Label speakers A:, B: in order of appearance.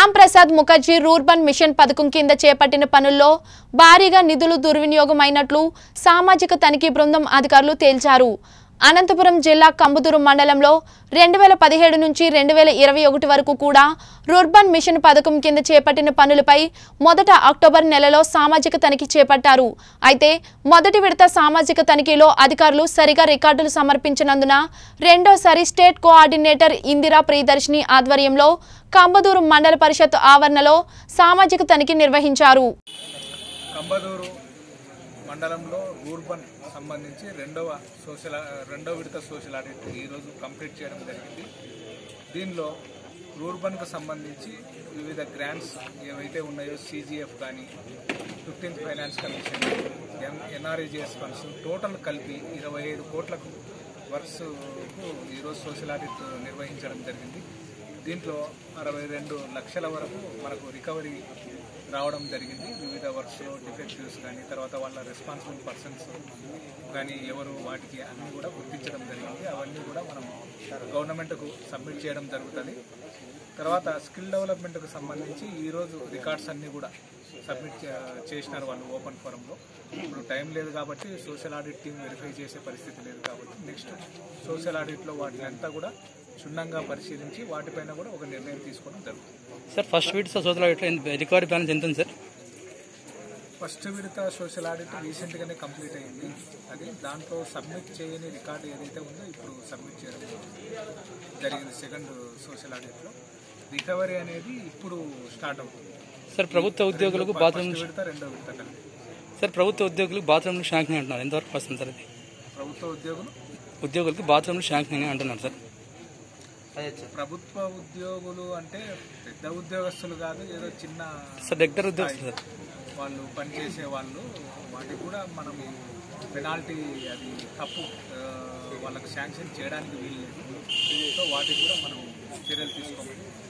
A: Shyam Prasad Mukherjee rurban mission పథకం కింద చేపట్టిన పనుల్లో భారీగా నిధులు దుర్వినియోగమైనట్లు సామాజిక తనిఖీ బృందం అధికారులు తేల్చారు అనంతపురం జిల్లా కంబుదూరు మండలంలో రెండు వేల పదిహేడు నుంచి రెండు వేల ఇరవై ఒకటి వరకు కూడా రూర్బన్ మిషన్ పథకం కింద చేపట్టిన పనులపై మొదట అక్టోబర్ నెలలో సామాజిక తనిఖీ చేపట్టారు అయితే మొదటి విడత సామాజిక తనిఖీలో అధికారులు సరిగా రికార్డులు సమర్పించినందున రెండోసారి స్టేట్ కోఆర్డినేటర్ ఇందిరా ప్రియదర్శిని ఆధ్వర్యంలో కంబదూరు మండల పరిషత్ ఆవరణలో సామాజిక తనిఖీ నిర్వహించారు
B: కంబదూరు మండలంలో రూర్బన్ సంబంధించి రెండవ సోషల్ రెండవ విడత సోషల్ ఆడిట్ ఈరోజు కంప్లీట్ చేయడం జరిగింది దీనిలో రూర్బన్కు సంబంధించి వివిధ గ్రాంట్స్ ఏవైతే ఉన్నాయో సీజీఎఫ్ కానీ fifteenth finance commission N NREGS funds total కలిపి ఇరవై ఐదు కోట్లకు వర్క్స్కు ఈరోజు సోషల్ ఆడిట్ నిర్వహించడం జరిగింది దీంట్లో అరవై రెండు లక్షల వరకు మనకు రికవరీ రావడం జరిగింది వివిధ వర్క్స్లో డిఫెక్టివ్స్ కానీ తర్వాత వాళ్ళ రెస్పాన్సిబుల్ పర్సన్స్ కానీ ఎవరు వాటికి అన్నీ కూడా గుర్తించడం జరిగింది అవన్నీ కూడా మనం గవర్నమెంట్కు సబ్మిట్ చేయడం జరుగుతుంది తర్వాత స్కిల్ డెవలప్మెంట్కు సంబంధించి ఈరోజు రికార్డ్స్ అన్నీ కూడా సబ్మిట్ చే- చేసినారు వాళ్ళు ఓపెన్ ఫోరంలో ఇప్పుడు టైం లేదు కాబట్టి సోషల్ ఆడిట్ టీం వెరిఫై చేసే పరిస్థితి లేదు కాబట్టి నెక్స్ట్ సోషల్ ఆడిట్లో వాటిని అంతా కూడా క్షుణ్ణంగా పరిశీలించి వాటిపైన కూడా ఒక నిర్ణయం తీసుకోవడం జరుగుతుంది
C: సార్ ఫస్ట్ వీడ్ సోదరులు రికవరీ బ్యాలెన్స్ ఎంత ఉంది సార్
B: ఫస్ట్ విడత సోషల్ ఆడిట్ రీసెంట్గానే కంప్లీట్ అయింది అది దాంట్లో సబ్మిట్ చేయని రికార్డు ఏదైతే ఉందో ఇప్పుడు సబ్మిట్ చేయడం జరిగింది సెకండ్ సోషల్ ఆడిట్లో రికవరీ అనేది ఇప్పుడు స్టార్ట్ అవుతుంది
C: సార్ ప్రభుత్వ ఉద్యోగులకు బాత్రూమ్
B: ఫస్ట్ విడత రెండో విడత కలిపి
C: సార్ ప్రభుత్వ ఉద్యోగులకు బాత్రూమ్లు శాంక్షన్ అంటున్నారు ఎంతవరకు వస్తుంది సార్ అది
B: ప్రభుత్వ ఉద్యోగులు
C: ఉద్యోగులకు బాత్రూమ్లు శాంక్షన్ అంటున్నారు సార్
B: ప్రభుత్వ ఉద్యోగులు అంటే పెద్ద ఉద్యోగస్తులు కాదు ఏదో చిన్న
C: సార్ రెగ్యులర్ ఉద్యోగులు సార్
B: వాళ్ళు పనిచేసే వాళ్ళు వాటికి కూడా మనం పెనాల్టీ అది తప్పు ఆ, వాళ్ళకి శాంక్షన్ చేయడానికి వీలు లేదు సో వాటికి కూడా మనం చర్యలు తీసుకోమని